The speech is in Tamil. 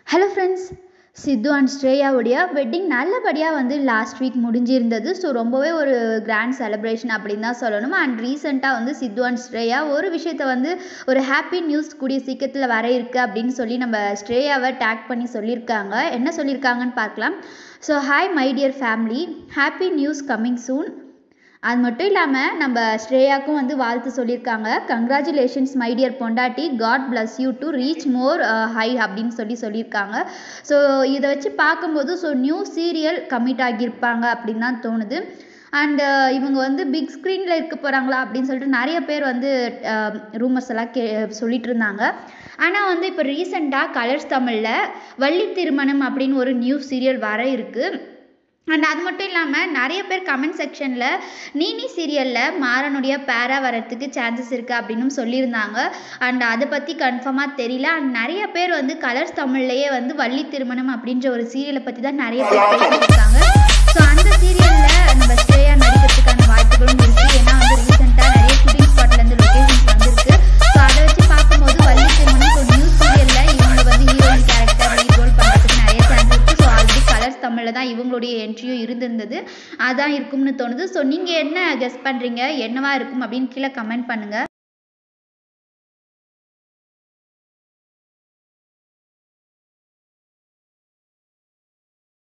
ஹலோ ஃப்ரெண்ட்ஸ் சித்து அண்ட் ஸ்ரேயாவுடைய வெட்டிங் நல்லபடியாக வந்து லாஸ்ட் வீக் முடிஞ்சிருந்தது ஸோ ரொம்பவே ஒரு கிராண்ட் செலிப்ரேஷன் அப்படின்னு தான் சொல்லணும் அண்ட் ரீசெண்டாக வந்து சித்து அண்ட் ஸ்ரேயா ஒரு விஷயத்த வந்து ஒரு ஹாப்பி நியூஸ் கூடிய சீக்கிரத்தில் வர இருக்குது அப்படின்னு சொல்லி நம்ம ஸ்ரேயாவை டேக் பண்ணி சொல்லியிருக்காங்க என்ன சொல்லியிருக்காங்கன்னு பார்க்கலாம் so hi my dear family happy news coming soon அது மட்டும் இல்லாமல் நம்ம ஸ்ரேயாவுக்கும் வந்து வாழ்த்து சொல்லியிருக்காங்க கங்க்ராச்சுலேஷன்ஸ் மை டியர் பொண்டாட்டி God bless you to reach more high அப்படின்னு சொல்லி சொல்லியிருக்காங்க ஸோ இதை வச்சு பார்க்கும்போது ஸோ நியூ சீரியல் கமிட் ஆகியிருப்பாங்க அப்படின்னு தான் தோணுது அண்டு இவங்க வந்து பிக் ஸ்க்ரீனில் இருக்க போகிறாங்களா அப்படின்னு சொல்லிட்டு நிறைய பேர் வந்து ரூமர்ஸ் எல்லாம் கே சொல்லிட்டு இருந்தாங்க ஆனால் வந்து இப்போ ரீசெண்டாக கலர்ஸ் தமிழில் வள்ளி திருமணம் அப்படின்னு ஒரு நியூ சீரியல் வர இருக்குது அண்ட் அது மட்டும் இல்லாமல் நிறைய பேர் கமெண்ட் செக்ஷனில் நீனி சீரியலில் மாறனுடைய பேரா வரத்துக்கு சான்சஸ் இருக்குது அப்படின்னும் சொல்லியிருந்தாங்க அண்ட் அதை பற்றி கன்ஃபார்மாக தெரியல அண்ட் நிறைய பேர் வந்து கலர்ஸ் தமிழ்லேயே வந்து வள்ளி திருமணம் அப்படின்ற ஒரு சீரியலை பற்றி தான் நிறைய பேர் பேசியிருக்காங்க ஸோ அந்த சீரியலில் நம்ம ஸ்ரேயா நடிக்கிறதுக்கான வாய்ப்புகளும் இருக்குது ஏன்னா வந்து ரீசெண்டாக நிறைய ஷூட்டிங் ஸ்பாட்லேருந்து லொக்கேஷன்ஸ் வந்திருக்கு ஸோ அதை வச்சு பார்க்கும்போது வள்ளி திருமணம் ஸோ நியூ சீரியலில் இவங்க வந்து ஹீரோயின் கேரக்டர் லீட் ரோல் பண்ணுறதுக்கு நிறைய சான்ஸ் இருக்குது ஸோ ஆல்ரெடி கலர்ஸ் தமிழில் தான் இவங்களுடைய என்ட்ரியும் இருந்திருந்தது அதான் இருக்கும்னு தோணுது ஸோ நீங்கள் என்ன கெஸ் பண்ணுறீங்க என்னவா இருக்கும் அப்படின்னு கீழே கமெண்ட் பண்ணுங்கள்